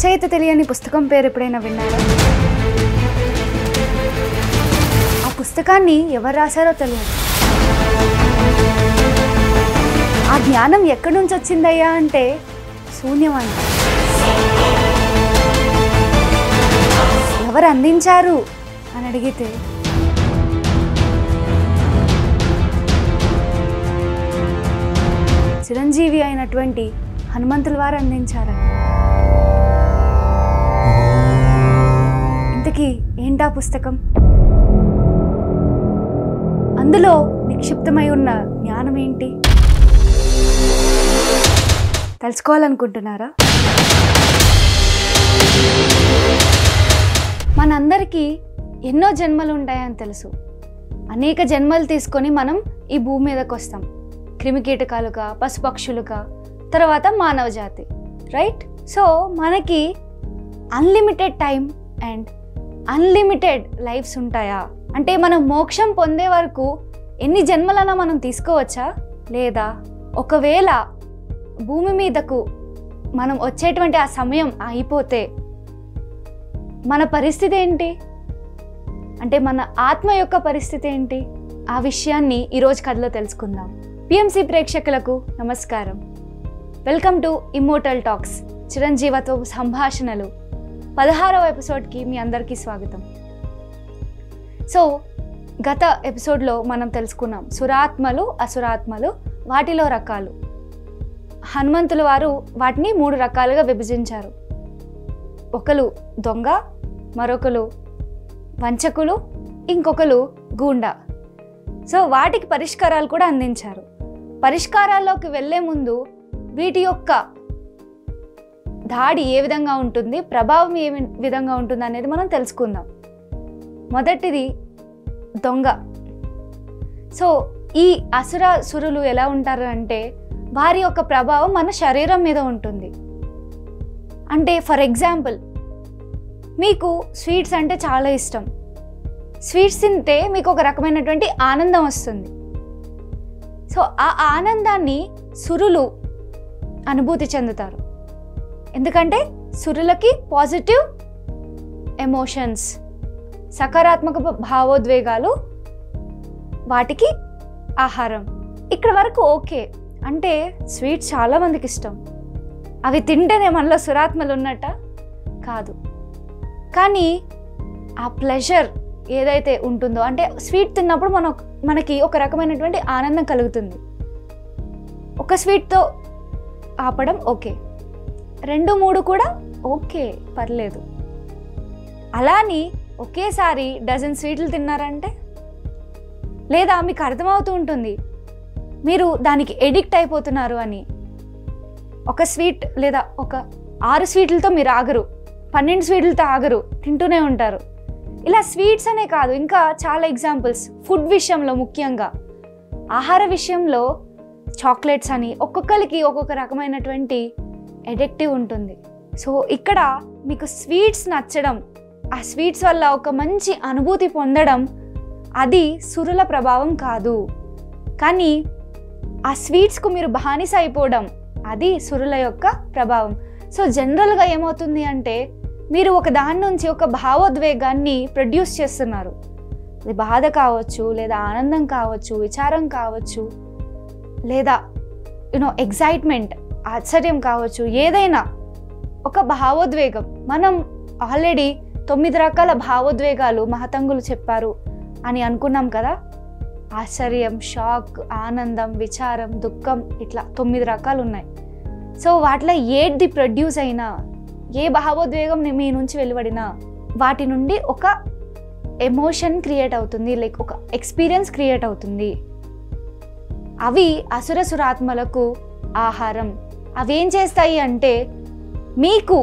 రచయిత తెలియని పుస్తకం పేరు ఎప్పుడైనా విన్నారా ఆ పుస్తకాన్ని ఎవరు రాశారో తెలియదు ఆ జ్ఞానం ఎక్కడి నుంచి వచ్చిందయ్యా అంటే శూన్యం అంట ఎవరు అందించారు అని అడిగితే చిరంజీవి అయినటువంటి హనుమంతుల వారు అందించారు ఇంతకీ ఏంటా పుస్తకం అందులో నిక్షిప్తమై ఉన్న జ్ఞానం ఏంటి తెలుసుకోవాలనుకుంటున్నారా మనందరికీ ఎన్నో జన్మలు ఉంటాయని తెలుసు అనేక జన్మలు తీసుకొని మనం ఈ భూమి మీదకి వస్తాం క్రిమికీటకాలుగా పశుపక్షులుగా తర్వాత మానవ జాతి రైట్ సో మనకి unlimited time and unlimited lifes ఉంటాయా అంటే మనం మోక్షం పొందే వరకు ఎన్ని జన్మలైనా మనం తీసుకోవచ్చా లేదా ఒకవేళ భూమి మీదకు మనం వచ్చేటువంటి ఆ సమయం అయిపోతే మన పరిస్థితి ఏంటి అంటే మన ఆత్మ యొక్క పరిస్థితి ఏంటి ఆ విషయాన్ని ఈరోజు కథలో తెలుసుకుందాం పిఎంసి ప్రేక్షకులకు నమస్కారం వెల్కమ్ టు ఇమ్మోటల్ టాక్స్ చిరంజీవత్వ సంభాషణలు పదహారవ ఎపిసోడ్కి మీ అందరికీ స్వాగతం సో గత ఎపిసోడ్లో మనం తెలుసుకున్నాం సురాత్మలు అసురాత్మలు వాటిలో రకాలు హనుమంతుల వారు వాటిని మూడు రకాలుగా విభజించారు ఒకరు దొంగ మరొకరు వంచకులు ఇంకొకరు గూండా సో వాటికి పరిష్కారాలు కూడా అందించారు పరిష్కారాల్లోకి వెళ్ళే ముందు వీటి యొక్క దాడి ఏ విధంగా ఉంటుంది ప్రభావం ఏ వి- విధంగా ఉంటుంది అనేది మనం తెలుసుకుందాం మొదటిది దొంగ సో ఈ అసుర సురులు ఎలా ఉంటారు అంటే వారి యొక్క ప్రభావం మన శరీరం మీద ఉంటుంది అంటే ఫర్ ఎగ్జాంపుల్ మీకు స్వీట్స్ అంటే చాలా ఇష్టం స్వీట్స్ తింటే మీకు ఒక రకమైనటువంటి ఆనందం వస్తుంది సో ఆ ఆనందాన్ని సురులు అనుభూతి చెందుతారు ఎందుకంటే సురులకి పాజిటివ్ ఎమోషన్స్ సకారాత్మక భ- భావోద్వేగాలు వాటికి ఆహారం ఇక్కడ వరకు ఓకే అంటే స్వీట్స్ చాలా మందికి ఇష్టం అవి తింటేనే మనలో సురాత్మలు ఉన్నట్ట కాదు కానీ ఆ ప్లెజర్ ఏదైతే ఉంటుందో అంటే స్వీట్ తిన్నప్పుడు మన మనకి ఒక రకమైనటువంటి ఆనందం కలుగుతుంది ఒక స్వీట్తో ఆపడం ఓకే రెండు మూడు కూడా ఓకే పర్లేదు అలాని ఒకేసారి డజన్ స్వీట్లు తిన్నారంటే లేదా మీకు అర్థమవుతూ ఉంటుంది మీరు దానికి ఎడిక్ట్ అయిపోతున్నారు అని ఒక స్వీట్ లేదా ఒక ఆరు స్వీట్లతో మీరు ఆగరు పన్నెండు స్వీట్లతో ఆగరు తింటూనే ఉంటారు ఇలా స్వీట్స్ అనే కాదు ఇంకా చాలా ఎగ్జాంపుల్స్ ఫుడ్ విషయంలో ముఖ్యంగా ఆహార విషయంలో చాక్లెట్స్ అని ఒక్కొక్కరికి ఒక్కొక్క రకమైనటువంటి ఎడిక్టివ్ ఉంటుంది సో ఇక్కడ మీకు స్వీట్స్ నచ్చడం ఆ స్వీట్స్ వల్ల ఒక మంచి అనుభూతి పొందడం అది సురుల ప్రభావం కాదు కానీ ఆ స్వీట్స్కు మీరు బానిస అయిపోవడం అది సురుల యొక్క ప్రభావం సో జనరల్గా ఏమవుతుంది అంటే మీరు ఒక దాని నుంచి ఒక భావోద్వేగాన్ని ప్రొడ్యూస్ చేస్తున్నారు అది బాధ కావచ్చు లేదా ఆనందం కావచ్చు విచారం కావచ్చు లేదా యూనో ఎగ్జైట్మెంట్ ఆశ్చర్యం కావచ్చు ఏదైనా ఒక భావోద్వేగం మనం ఆల్రెడీ తొమ్మిది రకాల భావోద్వేగాలు మహతంగులు చెప్పారు అని అనుకున్నాం కదా ఆశ్చర్యం షాక్ ఆనందం విచారం దుఃఖం ఇట్లా తొమ్మిది రకాలు ఉన్నాయి సో వాటిలో ఏది ప్రొడ్యూస్ అయినా ఏ భావోద్వేగం ని- మీ నుంచి వెలువడినా వాటి నుండి ఒక ఎమోషన్ క్రియేట్ అవుతుంది లైక్ ఒక ఎక్స్పీరియన్స్ క్రియేట్ అవుతుంది అవి అసురసురాత్మలకు ఆహారం అవి ఏం చేస్తాయి అంటే మీకు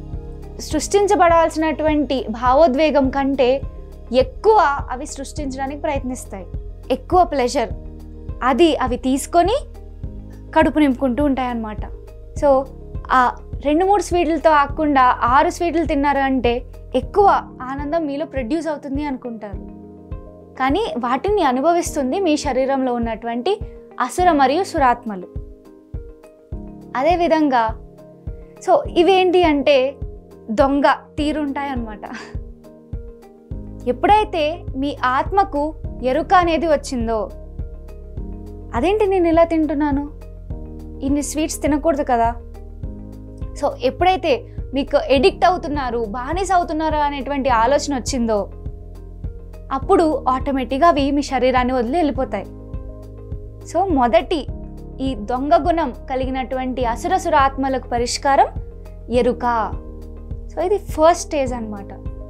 సృష్టించబడాల్సినటువంటి భావోద్వేగం కంటే ఎక్కువ అవి సృష్టించడానికి ప్రయత్నిస్తాయి ఎక్కువ ప్లెజర్ అది అవి తీసుకొని కడుపు నింపుకుంటూ ఉంటాయన్నమాట సో ఆ రెండు మూడు స్వీట్లతో ఆకుండా ఆరు స్వీట్లు తిన్నారు అంటే ఎక్కువ ఆనందం మీలో ప్రొడ్యూస్ అవుతుంది అనుకుంటారు కానీ వాటిని అనుభవిస్తుంది మీ శరీరంలో ఉన్నటువంటి అసుర మరియు సురాత్మలు అదేవిధంగా సో ఇవేంటి అంటే దొంగ తీరుంటాయి అన్నమాట ఎప్పుడైతే మీ ఆత్మకు ఎరుక అనేది వచ్చిందో అదేంటి నేను ఇలా తింటున్నాను ఇన్ని స్వీట్స్ తినకూడదు కదా సో ఎప్పుడైతే మీకు ఎడిక్ట్ అవుతున్నారు బానిస అవుతున్నారు అనేటువంటి ఆలోచన వచ్చిందో అప్పుడు ఆటోమేటిక్గా అవి మీ శరీరాన్ని వదిలి వెళ్ళిపోతాయి సో మొదటి ఈ దొంగ గుణం కలిగినటువంటి అసురసుర ఆత్మలకు పరిష్కారం ఎరుక సో ఇది ఫస్ట్ స్టేజ్ అన్నమాట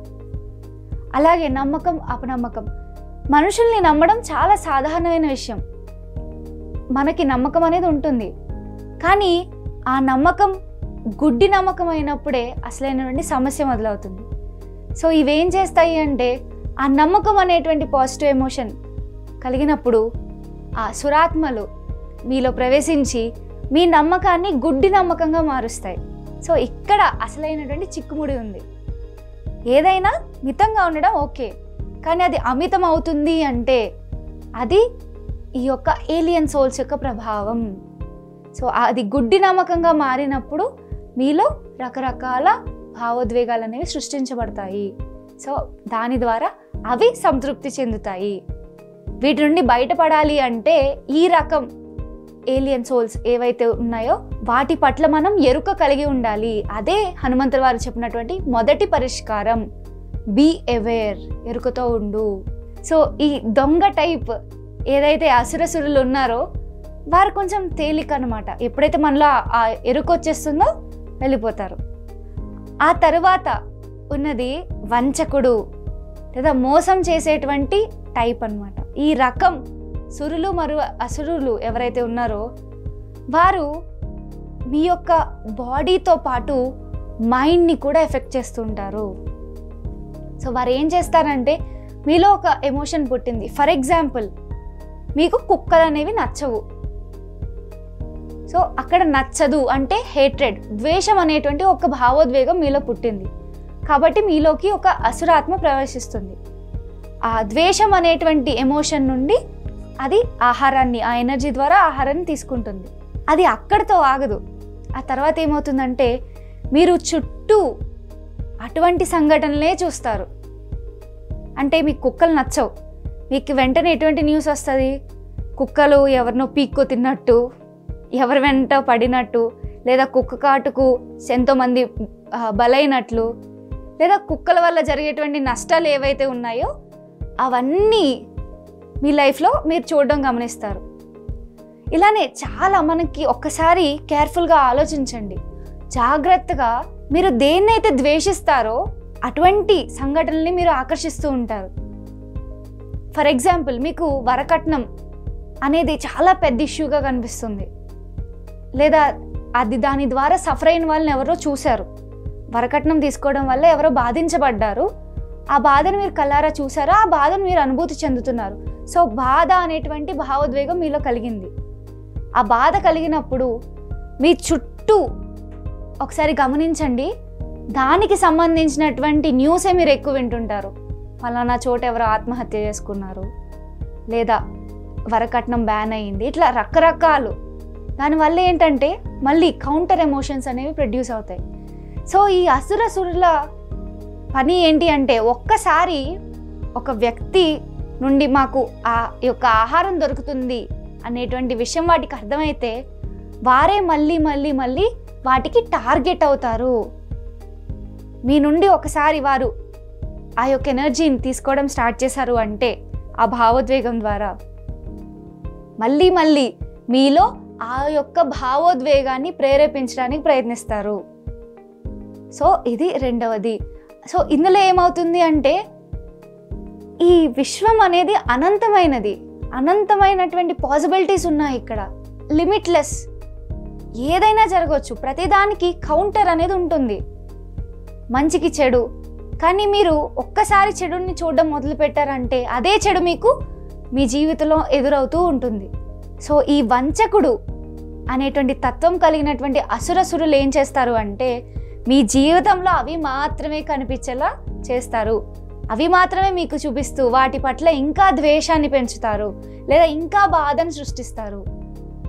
అలాగే నమ్మకం అపనమ్మకం మనుషుల్ని నమ్మడం చాలా సాధారణమైన విషయం మనకి నమ్మకం అనేది ఉంటుంది కానీ ఆ నమ్మకం గుడ్డి నమ్మకం అయినప్పుడే అసలైనటువంటి సమస్య మొదలవుతుంది సో ఇవేం చేస్తాయి అంటే ఆ నమ్మకం అనేటువంటి పాజిటివ్ ఎమోషన్ కలిగినప్పుడు ఆ సురాత్మలు మీలో ప్రవేశించి మీ నమ్మకాన్ని గుడ్డి నమ్మకంగా మారుస్తాయి సో ఇక్కడ అసలైనటువంటి చిక్కుముడి ఉంది ఏదైనా మితంగా ఉండడం ఓకే కానీ అది అమితం అవుతుంది అంటే అది ఈ యొక్క ఏలియన్ సోల్స్ యొక్క ప్రభావం సో అది గుడ్డి నమ్మకంగా మారినప్పుడు మీలో రకరకాల భావోద్వేగాలు అనేవి సృష్టించబడతాయి సో దాని ద్వారా అవి సంతృప్తి చెందుతాయి వీటి నుండి బయటపడాలి అంటే ఈ రకం ఏలియన్ సోల్స్ ఏవైతే ఉన్నాయో వాటి పట్ల మనం ఎరుక కలిగి ఉండాలి అదే హనుమంతుల వారు చెప్పినటువంటి మొదటి పరిష్కారం బీ అవేర్ ఎరుకతో ఉండు సో ఈ దొంగ టైప్ ఏదైతే అసురసురులు ఉన్నారో వారు కొంచెం తేలిక అనమాట ఎప్పుడైతే మనలో ఆ- ఆ ఎరుక వచ్చేస్తుందో వెళ్ళిపోతారు ఆ తరువాత ఉన్నది వంచకుడు లేదా మోసం చేసేటువంటి టైప్ అన్నమాట ఈ రకం సురులు మరియు అసురులు ఎవరైతే ఉన్నారో వారు మీ యొక్క బాడీతో పాటు మైండ్ని కూడా ఎఫెక్ట్ చేస్తుంటారు సో వారు ఏం చేస్తారంటే మీలో ఒక ఎమోషన్ పుట్టింది ఫర్ ఎగ్జాంపుల్ మీకు కుక్కలు అనేవి నచ్చవు సో అక్కడ నచ్చదు అంటే హేట్రెడ్ ద్వేషం అనేటువంటి ఒక భావోద్వేగం మీలో పుట్టింది కాబట్టి మీలోకి ఒక అసురాత్మ ప్రవేశిస్తుంది ఆ ద్వేషం అనేటువంటి ఎమోషన్ నుండి అది ఆహారాన్ని ఆ ఎనర్జీ ద్వారా ఆహారాన్ని తీసుకుంటుంది అది అక్కడితో ఆగదు ఆ తర్వాత ఏమవుతుందంటే మీరు చుట్టూ అటువంటి సంఘటనలే చూస్తారు అంటే మీకు కుక్కలు నచ్చవు మీకు వెంటనే ఎటువంటి న్యూస్ వస్తుంది కుక్కలు ఎవరినో పీక్కో తిన్నట్టు ఎవరి వెంట పడినట్టు లేదా కుక్క కాటుకు ఎంతోమంది ఆ, బలైనట్లు లేదా కుక్కల వల్ల జరిగేటువంటి నష్టాలు ఏవైతే ఉన్నాయో అవన్నీ మీ లైఫ్లో మీరు చూడడం గమనిస్తారు ఇలానే చాలా మనకి ఒక్కసారి కేర్ఫుల్గా ఆలోచించండి జాగ్రత్తగా మీరు దేన్నైతే ద్వేషిస్తారో అటువంటి సంఘటనల్ని మీరు ఆకర్షిస్తూ ఉంటారు ఫర్ ఎగ్జాంపుల్ మీకు వరకట్నం అనేది చాలా పెద్ద ఇష్యూగా కనిపిస్తుంది లేదా అది దాని ద్వారా సఫర్ అయిన వాళ్ళని ఎవరో చూశారు వరకట్నం తీసుకోవడం వల్ల ఎవరో బాధించబడ్డారు ఆ బాధను మీరు కల్లారా చూసారా ఆ బాధను మీరు అనుభూతి చెందుతున్నారు సో బాధ అనేటువంటి భావోద్వేగం మీలో కలిగింది ఆ బాధ కలిగినప్పుడు మీ చుట్టూ ఒకసారి గమనించండి దానికి సంబంధించినటువంటి న్యూసే మీరు ఎక్కువ వింటుంటారు ఫలానా చోట ఎవరు ఆత్మహత్య చేసుకున్నారు లేదా వరకట్నం బ్యాన్ అయ్యింది ఇట్లా రకరకాలు దానివల్ల ఏంటంటే మళ్ళీ కౌంటర్ ఎమోషన్స్ అనేవి ప్రొడ్యూస్ అవుతాయి సో ఈ అసురసురుల పని ఏంటి అంటే ఒక్కసారి ఒక వ్యక్తి నుండి మాకు ఆ యొక్క ఆహారం దొరుకుతుంది అనేటువంటి విషయం వాటికి అర్థమైతే వారే మళ్ళీ మళ్ళీ మళ్ళీ వాటికి టార్గెట్ అవుతారు మీ నుండి ఒకసారి వారు ఆ యొక్క ఎనర్జీని తీసుకోవడం స్టార్ట్ చేశారు అంటే ఆ భావోద్వేగం ద్వారా మళ్ళీ మళ్ళీ మీలో ఆ యొక్క భావోద్వేగాన్ని ప్రేరేపించడానికి ప్రయత్నిస్తారు సో ఇది రెండవది సో ఇందులో ఏమవుతుంది అంటే ఈ విశ్వం అనేది అనంతమైనది అనంతమైనటువంటి పాసిబిలిటీస్ ఉన్నాయి ఇక్కడ లిమిట్లెస్ ఏదైనా జరగవచ్చు ప్రతిదానికి కౌంటర్ అనేది ఉంటుంది మంచికి చెడు కానీ మీరు ఒక్కసారి చెడుని చూడడం మొదలు పెట్టారంటే అదే చెడు మీకు మీ జీవితంలో ఎదురవుతూ ఉంటుంది సో ఈ వంచకుడు అనేటువంటి తత్వం కలిగినటువంటి అసురసురులు ఏం చేస్తారు అంటే మీ జీవితంలో అవి మాత్రమే కనిపించేలా చేస్తారు అవి మాత్రమే మీకు చూపిస్తూ వాటి పట్ల ఇంకా ద్వేషాన్ని పెంచుతారు లేదా ఇంకా బాధను సృష్టిస్తారు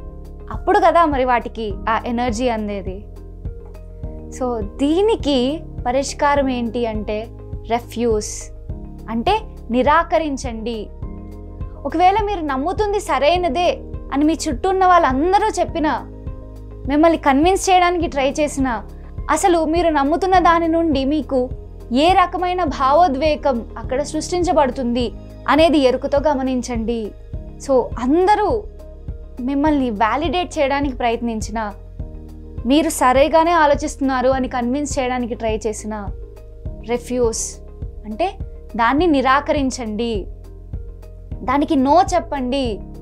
అప్పుడు కదా మరి వాటికి ఆ ఎనర్జీ అందేది సో దీనికి పరిష్కారం ఏంటి అంటే రెఫ్యూస్ అంటే నిరాకరించండి ఒకవేళ మీరు నమ్ముతుంది సరైనదే అని మీ చుట్టూ ఉన్న వాళ్ళందరూ చెప్పినా మిమ్మల్ని కన్విన్స్ చేయడానికి ట్రై చేసిన అసలు మీరు నమ్ముతున్న దాని నుండి మీకు ఏ రకమైన భావోద్వేగం అక్కడ సృష్టించబడుతుంది అనేది ఎరుకతో గమనించండి సో అందరూ మిమ్మల్ని వ్యాలిడేట్ చేయడానికి ప్రయత్నించిన మీరు సరిగానే ఆలోచిస్తున్నారు అని కన్విన్స్ చేయడానికి ట్రై చేసిన రెఫ్యూస్ అంటే దాన్ని నిరాకరించండి దానికి నో చెప్పండి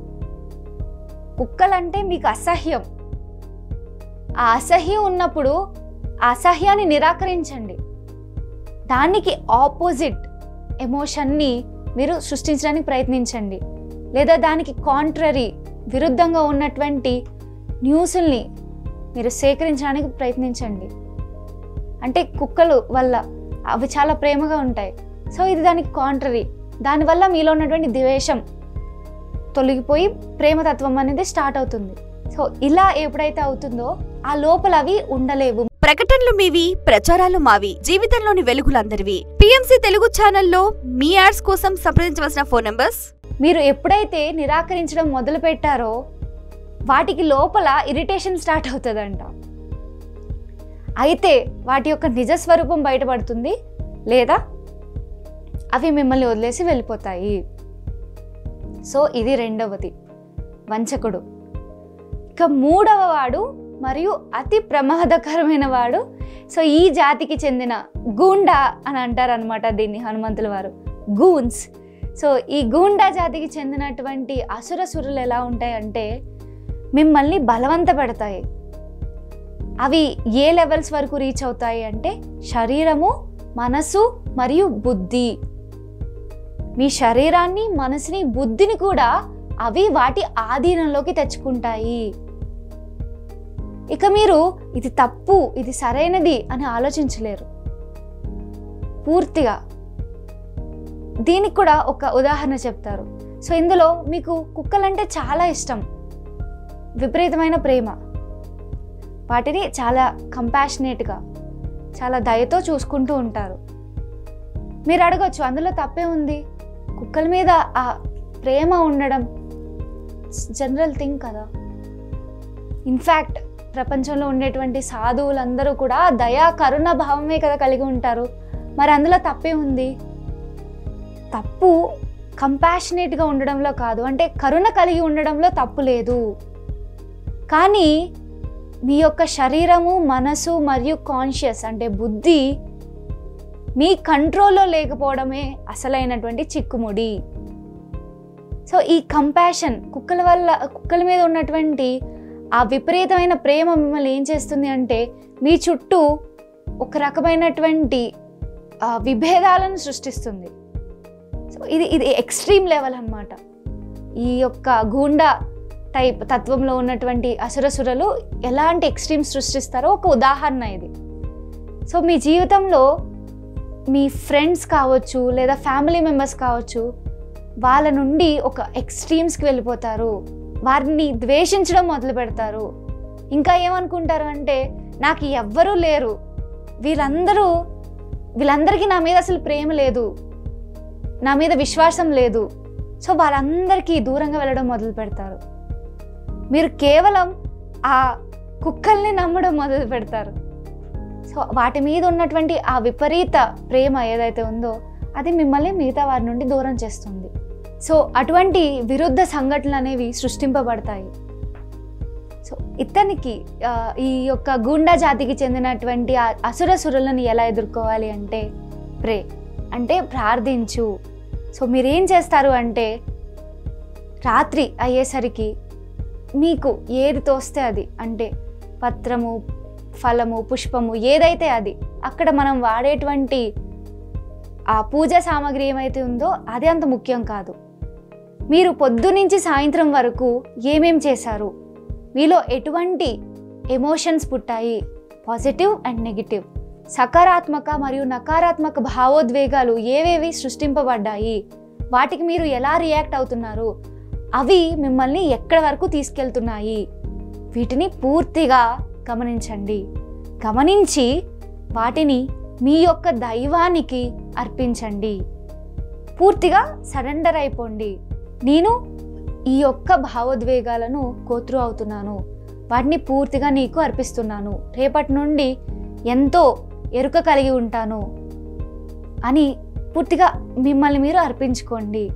కుక్కలంటే మీకు అసహ్యం ఆ అసహ్యం ఉన్నప్పుడు ఆ అసహ్యాన్ని నిరాకరించండి దానికి ఆపోజిట్ ఎమోషన్ని మీరు సృష్టించడానికి ప్రయత్నించండి లేదా దానికి కాంట్రరీ విరుద్ధంగా ఉన్నటువంటి న్యూస్ల్ని మీరు సేకరించడానికి ప్రయత్నించండి అంటే కుక్కలు వల్ల అవి చాలా ప్రేమగా ఉంటాయి సో ఇది దానికి కాంట్రరీ దానివల్ల మీలో ఉన్నటువంటి ద్వేషం తొలగిపోయి ప్రేమతత్వం అనేది స్టార్ట్ అవుతుంది సో ఇలా ఎప్పుడైతే అవుతుందో ఆ లోపల అవి ఉండలేవు ప్రకటనలు మీవి ప్రచారాలు మావి జీవితంలోని వెలుగులందరివి పిఎంసి తెలుగు ఛానల్లో మీ యాడ్స్ కోసం సంప్రదించవలసిన ఫోన్ నంబర్స్ మీరు ఎప్పుడైతే నిరాకరించడం మొదలు పెట్టారో వాటికి లోపల ఇరిటేషన్ స్టార్ట్ అవుతుందంట అయితే వాటి యొక్క నిజ స్వరూపం బయటపడుతుంది లేదా అవి మిమ్మల్ని వదిలేసి వెళ్ళిపోతాయి సో ఇది రెండవది వంచకుడు ఇక మూడవ వాడు మరియు అతి ప్రమాదకరమైన వాడు సో ఈ జాతికి చెందిన గూండా అని అంటారు అనమాట దీన్ని హనుమంతుల వారు గూన్స్ సో ఈ గూండా జాతికి చెందినటువంటి అసుర సురులు ఎలా ఉంటాయంటే మిమ్మల్ని బలవంత పెడతాయి అవి ఏ లెవెల్స్ వరకు రీచ్ అవుతాయి అంటే శరీరము మనసు మరియు బుద్ధి మీ శరీరాన్ని మనసుని బుద్ధిని కూడా అవి వాటి ఆధీనంలోకి తెచ్చుకుంటాయి ఇక మీరు ఇది తప్పు ఇది సరైనది అని ఆలోచించలేరు పూర్తిగా దీనికి కూడా ఒక ఉదాహరణ చెప్తారు సో ఇందులో మీకు కుక్కలంటే చాలా ఇష్టం విపరీతమైన ప్రేమ వాటిని చాలా కంపాషనేట్గా చాలా దయతో చూసుకుంటూ ఉంటారు మీరు అడగొచ్చు అందులో తప్పే ఉంది కుక్కల మీద ఆ ప్రేమ ఉండడం జనరల్ థింగ్ కదా ఇన్ఫ్యాక్ట్ ప్రపంచంలో ఉండేటువంటి సాధువులందరూ కూడా దయా కరుణ భావమే కదా కలిగి ఉంటారు మరి అందులో తప్పే ఉంది తప్పు కంపాషనేట్గా ఉండడంలో కాదు అంటే కరుణ కలిగి ఉండడంలో తప్పు లేదు కానీ మీ యొక్క శరీరము మనసు మరియు కాన్షియస్ అంటే బుద్ధి మీ కంట్రోల్లో లేకపోవడమే అసలైనటువంటి చిక్కుముడి సో ఈ కంపాషన్ కుక్కల వల్ల కుక్కల మీద ఉన్నటువంటి ఆ విపరీతమైన ప్రేమ మిమ్మల్ని ఏం చేస్తుంది అంటే మీ చుట్టూ ఒక రకమైనటువంటి ఆ, విభేదాలను సృష్టిస్తుంది సో ఇది ఇది ఎక్స్ట్రీమ్ లెవెల్ అన్నమాట ఈ యొక్క గూండా టైప్ తత్వంలో ఉన్నటువంటి అసురసురలు ఎలాంటి ఎక్స్ట్రీమ్స్ సృష్టిస్తారో ఒక ఉదాహరణ ఇది సో మీ జీవితంలో మీ ఫ్రెండ్స్ కావచ్చు లేదా ఫ్యామిలీ మెంబర్స్ కావచ్చు వాళ్ళ నుండి ఒక ఎక్స్ట్రీమ్స్కి వెళ్ళిపోతారు వారిని ద్వేషించడం మొదలు పెడతారు ఇంకా ఏమనుకుంటారు అంటే నాకు ఎవ్వరూ లేరు వీళ్ళందరూ వీళ్ళందరికీ నా మీద అసలు ప్రేమ లేదు నా మీద విశ్వాసం లేదు సో వాళ్ళందరికీ దూరంగా వెళ్ళడం మొదలు పెడతారు మీరు కేవలం ఆ కుక్కల్ని నమ్మడం మొదలు పెడతారు సో వాటి మీద ఉన్నటువంటి ఆ విపరీత ప్రేమ ఏదైతే ఉందో అది మిమ్మల్ని మిగతా వారి నుండి దూరం చేస్తుంది సో అటువంటి విరుద్ధ సంఘటనలు అనేవి సృష్టింపబడతాయి సో ఇతనికి ఆ, ఈ యొక్క గూండా జాతికి చెందినటువంటి ఆ అసుర సురులను ఎలా ఎదుర్కోవాలి అంటే ప్రే అంటే ప్రార్థించు సో మీరేం చేస్తారు అంటే రాత్రి అయ్యేసరికి మీకు ఏది తోస్తే అది అంటే పత్రము ఫలము పుష్పము ఏదైతే అది అక్కడ మనం వాడేటువంటి ఆ పూజా సామాగ్రి ఏమైతే ఉందో అది అంత ముఖ్యం కాదు మీరు పొద్దునుంచి సాయంత్రం వరకు ఏమేం చేశారు మీలో ఎటువంటి ఎమోషన్స్ పుట్టాయి పాజిటివ్ అండ్ నెగిటివ్ సకారాత్మక మరియు నకారాత్మక భావోద్వేగాలు ఏవేవి సృష్టింపబడ్డాయి వాటికి మీరు ఎలా రియాక్ట్ అవుతున్నారు అవి మిమ్మల్ని ఎక్కడి వరకు తీసుకెళ్తున్నాయి వీటిని పూర్తిగా గమనించండి గమనించి వాటిని మీ యొక్క దైవానికి అర్పించండి పూర్తిగా సరెండర్ అయిపోండి నేను ఈ యొక్క భావోద్వేగాలను కోత్రు అవుతున్నాను వాటిని పూర్తిగా నీకు అర్పిస్తున్నాను రేపటి నుండి ఎంతో ఎరుక కలిగి ఉంటాను అని పూర్తిగా మిమ్మల్ని మీరు అర్పించుకోండి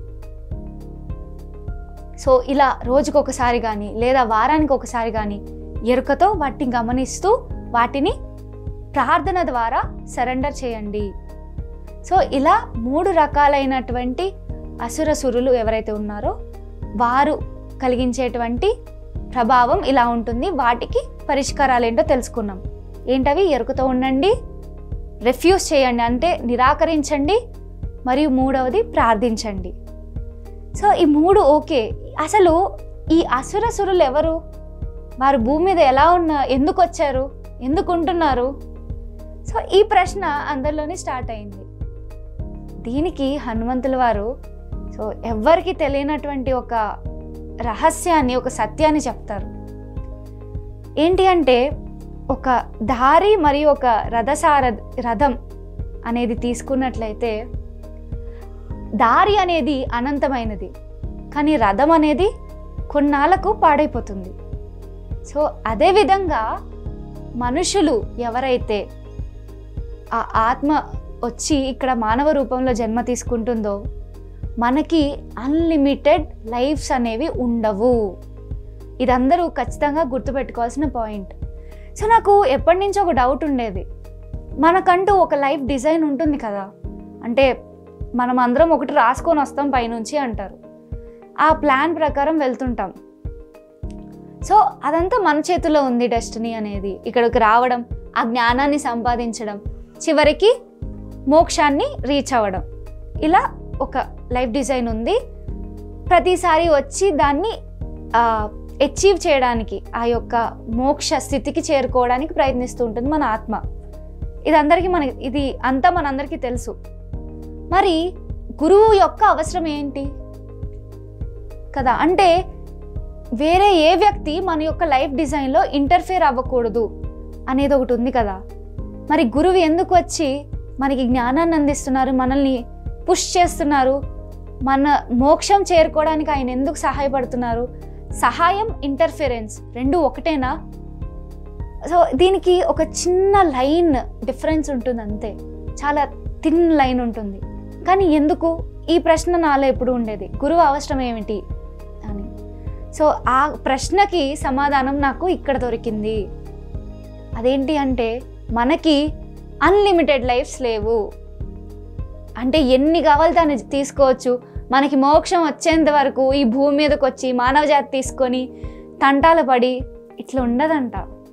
సో ఇలా రోజుకొకసారి కానీ లేదా వారానికి ఒకసారి కానీ ఎరుకతో వాటిని గమనిస్తూ వాటిని ప్రార్థన ద్వారా సరెండర్ చేయండి సో ఇలా మూడు రకాలైనటువంటి అసురసురులు ఎవరైతే ఉన్నారో వారు కలిగించేటువంటి ప్రభావం ఇలా ఉంటుంది వాటికి పరిష్కారాలు ఏంటో తెలుసుకున్నాం ఏంటవి ఎరుకతో ఉండండి రిఫ్యూజ్ చేయండి అంటే నిరాకరించండి మరియు మూడవది ప్రార్థించండి సో ఈ మూడు ఓకే అసలు ఈ అసురసురులు ఎవరు వారు భూమి మీద ఎలా ఉన్న ఎందుకు వచ్చారు ఎందుకు ఉంటున్నారు సో ఈ ప్రశ్న అందరిలోనే స్టార్ట్ అయింది దీనికి హనుమంతుల వారు సో ఎవ్వరికి తెలియనటువంటి ఒక రహస్యాన్ని ఒక సత్యాన్ని చెప్తారు ఏంటి అంటే ఒక దారి మరియు ఒక రథసార రథం అనేది తీసుకున్నట్లయితే దారి అనేది అనంతమైనది కానీ రథం అనేది కొన్నాళ్ళకు పాడైపోతుంది సో అదేవిధంగా మనుషులు ఎవరైతే ఆ ఆత్మ వచ్చి ఇక్కడ మానవ రూపంలో జన్మ తీసుకుంటుందో మనకి అన్లిమిటెడ్ లైఫ్స్ అనేవి ఉండవు ఇదందరూ ఖచ్చితంగా గుర్తుపెట్టుకోవాల్సిన పాయింట్ సో నాకు ఎప్పటి నుంచో ఒక డౌట్ ఉండేది మనకంటూ ఒక లైఫ్ డిజైన్ ఉంటుంది కదా అంటే మనం అందరం ఒకటి రాసుకొని వస్తాం పైనుంచి అంటారు ఆ ప్లాన్ ప్రకారం వెళ్తుంటాం సో అదంతా మన చేతిలో ఉంది డెస్టినీ అనేది ఇక్కడికి రావడం ఆ జ్ఞానాన్ని సంపాదించడం చివరికి మోక్షాన్ని రీచ్ అవ్వడం ఇలా ఒక లైఫ్ డిజైన్ ఉంది ప్రతిసారి వచ్చి దాన్ని అచీవ్ చేయడానికి ఆ యొక్క మోక్ష స్థితికి చేరుకోవడానికి ప్రయత్నిస్తూ ఉంటుంది మన ఆత్మ ఇది అందరికీ మనకి ఇది అంతా మనందరికీ తెలుసు మరి గురువు యొక్క అవసరం ఏంటి కదా అంటే వేరే ఏ వ్యక్తి మన యొక్క లైఫ్ డిజైన్లో ఇంటర్ఫేర్ అవ్వకూడదు అనేది ఒకటి ఉంది కదా మరి గురువు ఎందుకు వచ్చి మనకి జ్ఞానాన్ని అందిస్తున్నారు మనల్ని పుష్ చేస్తున్నారు మన మోక్షం చేరుకోవడానికి ఆయన ఎందుకు సహాయపడుతున్నారు సహాయం ఇంటర్ఫిరెన్స్ రెండు ఒకటేనా సో దీనికి ఒక చిన్న లైన్ డిఫరెన్స్ ఉంటుంది అంతే చాలా థిన్ లైన్ ఉంటుంది కానీ ఎందుకు ఈ ప్రశ్న నాలో ఎప్పుడు ఉండేది గురువు అవసరం ఏమిటి అని సో ఆ ప్రశ్నకి సమాధానం నాకు ఇక్కడ దొరికింది అదేంటి అంటే మనకి అన్లిమిటెడ్ లైఫ్స్ లేవు అంటే ఎన్ని కావాలి దాన్ని తీసుకోవచ్చు మనకి మోక్షం వచ్చేంత వరకు ఈ భూమి మీదకి వచ్చి మానవ జాతి తీసుకొని తంటాలు పడి ఇట్లా ఉండదంట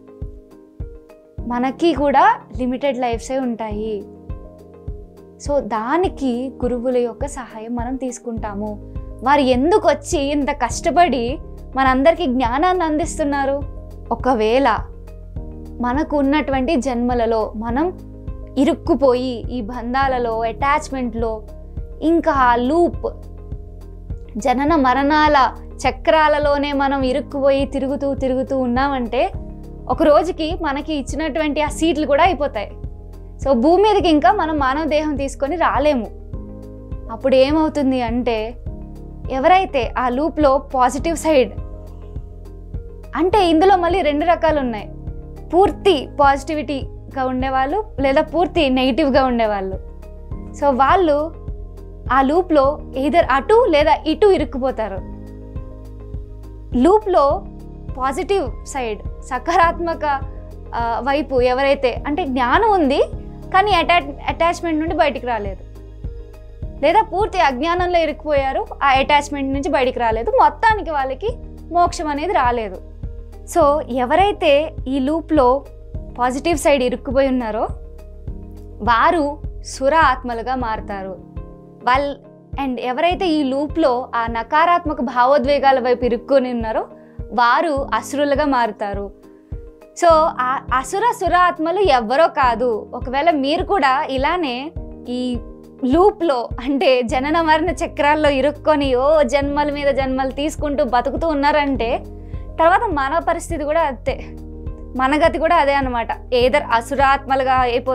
మనకి కూడా లిమిటెడ్ లైఫ్సే ఉంటాయి సో దానికి గురువుల యొక్క సహాయం మనం తీసుకుంటాము వారు ఎందుకు వచ్చి ఇంత కష్టపడి మనందరికీ జ్ఞానాన్ని అందిస్తున్నారు ఒకవేళ మనకు ఉన్నటువంటి జన్మలలో మనం ఇరుక్కుపోయి ఈ బంధాలలో అటాచ్మెంట్లో ఇంకా ఆ లూప్ జనన మరణాల చక్రాలలోనే మనం ఇరుక్కుపోయి తిరుగుతూ తిరుగుతూ ఉన్నామంటే ఒక రోజుకి మనకి ఇచ్చినటువంటి ఆ సీట్లు కూడా అయిపోతాయి సో భూమి మీదకి ఇంకా మనం మానవ దేహం తీసుకొని రాలేము అప్పుడు ఏమవుతుంది అంటే ఎవరైతే ఆ లూప్లో పాజిటివ్ సైడ్ అంటే ఇందులో మళ్ళీ రెండు రకాలు ఉన్నాయి పూర్తి పాజిటివిటీగా ఉండేవాళ్ళు లేదా పూర్తి నెగిటివ్గా ఉండేవాళ్ళు సో వాళ్ళు ఆ లూప్లో ఏదర్ అటు లేదా ఇటు ఇరుక్కుపోతారు లూప్లో పాజిటివ్ సైడ్ సకారాత్మక ఆ, వైపు ఎవరైతే అంటే జ్ఞానం ఉంది కానీ అటాచ్ అటాచ్మెంట్ నుండి బయటికి రాలేదు లేదా పూర్తి అజ్ఞానంలో ఇరుక్కుపోయారు ఆ అటాచ్మెంట్ నుంచి బయటికి రాలేదు మొత్తానికి వాళ్ళకి మోక్షం అనేది రాలేదు సో ఎవరైతే ఈ లూప్లో పాజిటివ్ సైడ్ ఇరుక్కుపోయి ఉన్నారో వారు సుర ఆత్మలుగా మారుతారు వాళ్ళ అండ్ ఎవరైతే ఈ లూప్లో ఆ నకారాత్మక భావోద్వేగాల వైపు ఇరుక్కొని ఉన్నారో వారు అసురులుగా మారుతారు సో ఆ అసుర సుర ఆత్మలు ఎవ్వరో కాదు ఒకవేళ మీరు కూడా ఇలానే ఈ లూప్లో అంటే జనన మరణ చక్రాల్లో ఇరుక్కొని ఓ జన్మల మీద జన్మలు తీసుకుంటూ బతుకుతూ ఉన్నారంటే తర్వాత మన పరిస్థితి కూడా అంతే మన గతి కూడా అదే అనమాట ఏదర్ అసురాత్మలుగా అయిపోతాం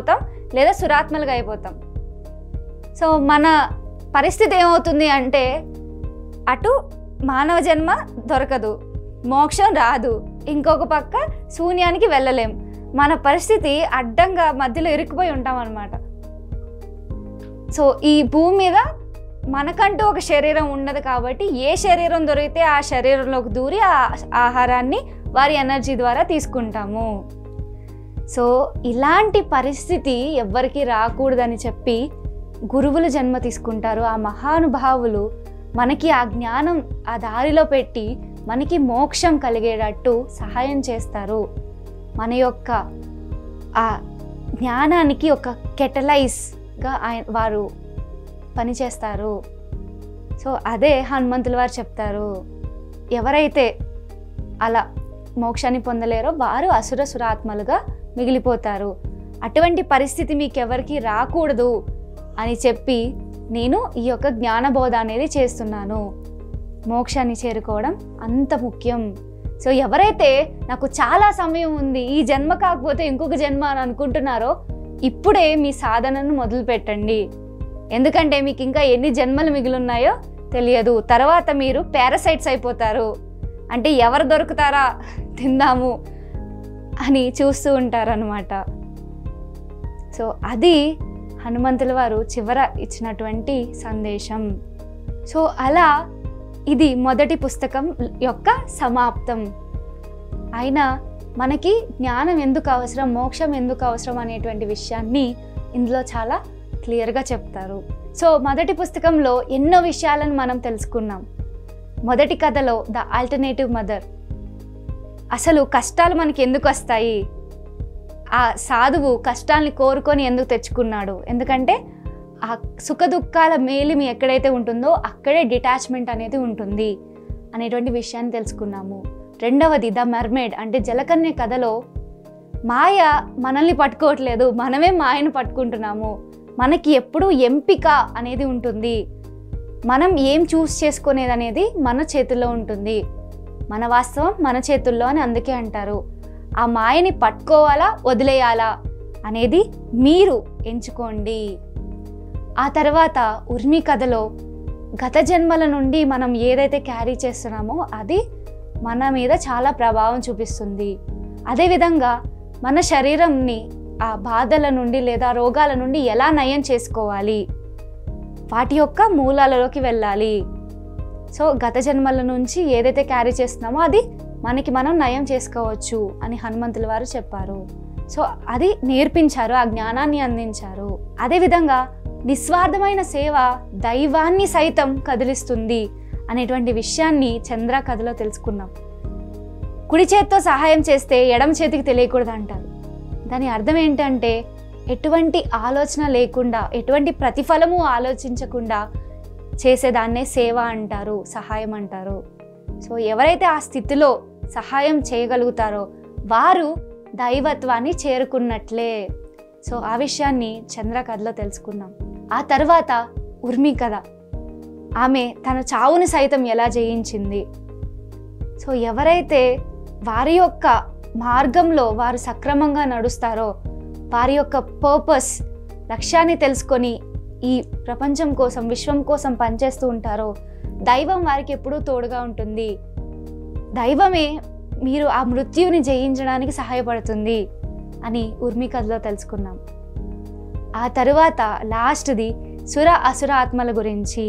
లేదా సురాత్మలుగా అయిపోతాం సో మన పరిస్థితి ఏమవుతుంది అంటే అటు మానవ జన్మ దొరకదు మోక్షం రాదు ఇంకొక పక్క శూన్యానికి వెళ్ళలేం మన పరిస్థితి అడ్డంగా మధ్యలో ఇరుక్కుపోయి ఉంటాం అనమాట సో ఈ భూమి మీద మనకంటూ ఒక శరీరం ఉండదు కాబట్టి ఏ శరీరం దొరికితే ఆ శరీరంలోకి దూరి ఆ ఆహారాన్ని వారి ఎనర్జీ ద్వారా తీసుకుంటాము సో ఇలాంటి పరిస్థితి ఎవ్వరికి రాకూడదని చెప్పి గురువులు జన్మ తీసుకుంటారు ఆ మహానుభావులు మనకి ఆ జ్ఞానం ఆ దారిలో పెట్టి మనకి మోక్షం కలిగేటట్టు సహాయం చేస్తారు మన యొక్క ఆ జ్ఞానానికి ఒక కెటలైజ్గా ఆయన వారు పనిచేస్తారు సో అదే హనుమంతుల వారు చెప్తారు ఎవరైతే అలా మోక్షాన్ని పొందలేరో వారు అసుర సురాత్మలుగా మిగిలిపోతారు అటువంటి పరిస్థితి మీకు ఎవరికి రాకూడదు అని చెప్పి నేను ఈ యొక్క జ్ఞానబోధ అనేది చేస్తున్నాను మోక్షాన్ని చేరుకోవడం అంత ముఖ్యం సో ఎవరైతే నాకు చాలా సమయం ఉంది ఈ జన్మ కాకపోతే ఇంకొక జన్మ అని అనుకుంటున్నారో ఇప్పుడే మీ సాధనను మొదలు పెట్టండి ఎందుకంటే మీకు ఇంకా ఎన్ని జన్మలు మిగిలిన్నాయో తెలియదు తర్వాత మీరు పారాసైట్స్ అయిపోతారు అంటే ఎవరు దొరుకుతారా తిందాము అని చూస్తూ ఉంటారనమాట సో అది హనుమంతుల వారు చివర ఇచ్చినటువంటి సందేశం సో అలా ఇది మొదటి పుస్తకం యొక్క సమాప్తం అయినా మనకి జ్ఞానం ఎందుకు అవసరం మోక్షం ఎందుకు అవసరం అనేటువంటి విషయాన్ని ఇందులో చాలా క్లియర్గా చెప్తారు సో మొదటి పుస్తకంలో ఎన్నో విషయాలను మనం తెలుసుకున్నాం మొదటి కథలో ద ఆల్టర్నేటివ్ మదర్ అసలు కష్టాలు మనకి ఎందుకు వస్తాయి ఆ సాధువు కష్టాల్ని కోరుకొని ఎందుకు తెచ్చుకున్నాడు ఎందుకంటే ఆ సుఖ దుఃఖాల మేలిమి ఎక్కడైతే ఉంటుందో అక్కడే డిటాచ్మెంట్ అనేది ఉంటుంది అనేటువంటి విషయాన్ని తెలుసుకున్నాము రెండవది ద మర్మేడ్ అంటే జలకన్య కథలో మాయ మనల్ని పట్టుకోవట్లేదు మనమే మాయను పట్టుకుంటున్నాము మనకి ఎప్పుడూ ఎంపిక అనేది ఉంటుంది మనం ఏం చూస్ చేసుకునేది అనేది మన చేతుల్లో ఉంటుంది మన వాస్తవం మన చేతుల్లో అని అందుకే అంటారు ఆ మాయని పట్టుకోవాలా వదిలేయాలా అనేది మీరు ఎంచుకోండి ఆ తర్వాత ఉర్మి కథలో గత జన్మల నుండి మనం ఏదైతే క్యారీ చేస్తున్నామో అది మన మీద చాలా ప్రభావం చూపిస్తుంది అదేవిధంగా మన శరీరంని ఆ బాధల నుండి లేదా రోగాల నుండి ఎలా నయం చేసుకోవాలి వాటి యొక్క మూలాలలోకి వెళ్ళాలి సో గత జన్మల నుంచి ఏదైతే క్యారీ చేస్తున్నామో అది మనకి మనం నయం చేసుకోవచ్చు అని హనుమంతుల వారు చెప్పారు సో అది నేర్పించారు ఆ జ్ఞానాన్ని అందించారు అదేవిధంగా నిస్వార్థమైన సేవ దైవాన్ని సైతం కదిలిస్తుంది అనేటువంటి విషయాన్ని చంద్ర కథలో తెలుసుకున్నాం కుడి చేత్తో సహాయం చేస్తే ఎడమ చేతికి తెలియకూడదు అంటారు దాని అర్థం ఏంటంటే ఎటువంటి ఆలోచన లేకుండా ఎటువంటి ప్రతిఫలము ఆలోచించకుండా చేసేదాన్నే సేవ అంటారు సహాయం అంటారు సో ఎవరైతే ఆ స్థితిలో సహాయం చేయగలుగుతారో వారు దైవత్వాన్ని చేరుకున్నట్లే సో ఆ విషయాన్ని చంద్ర కథలో తెలుసుకున్నాం ఆ తర్వాత ఉర్మి కథ ఆమె తన చావుని సైతం ఎలా జయించింది సో ఎవరైతే వారి యొక్క మార్గంలో వారు సక్రమంగా నడుస్తారో వారి యొక్క పర్పస్ లక్ష్యాన్ని తెలుసుకొని ఈ ప్రపంచం కోసం విశ్వం కోసం పనిచేస్తూ ఉంటారో దైవం వారికి ఎప్పుడూ తోడుగా ఉంటుంది దైవమే మీరు ఆ మృత్యువుని జయించడానికి సహాయపడుతుంది అని ఉర్మి కథలో తెలుసుకున్నాం ఆ తరువాత లాస్ట్ది సుర అసుర ఆత్మల గురించి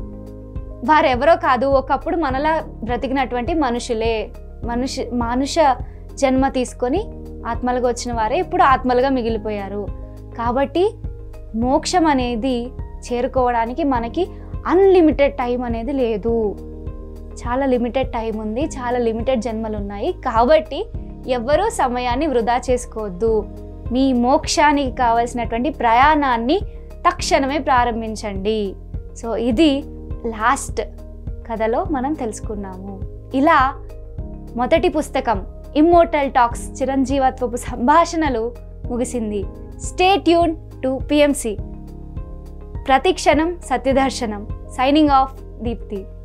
వారెవరో కాదు ఒకప్పుడు మనలా బ్రతికినటువంటి మనుషులే మనుషు మానుష జన్మ తీసుకొని ఆత్మలుగా వచ్చిన వారే ఇప్పుడు ఆత్మలుగా మిగిలిపోయారు కాబట్టి మోక్షం అనేది చేరుకోవడానికి మనకి అన్లిమిటెడ్ టైం అనేది లేదు చాలా లిమిటెడ్ టైం ఉంది చాలా లిమిటెడ్ జన్మలు ఉన్నాయి కాబట్టి ఎవ్వరూ సమయాన్ని వృధా చేసుకోవద్దు మీ మోక్షానికి కావలసినటువంటి ప్రయాణాన్ని తక్షణమే ప్రారంభించండి సో ఇది లాస్ట్ కథలో మనం తెలుసుకున్నాము ఇలా మొదటి పుస్తకం ఇమ్మోర్టల్ టాక్స్ చిరంజీవత్వపు సంభాషణలు ముగిసింది స్టే ట్యూన్ టు పిఎంసి ప్రతి క్షణం సత్యదర్శనం సైనింగ్ ఆఫ్ దీప్తి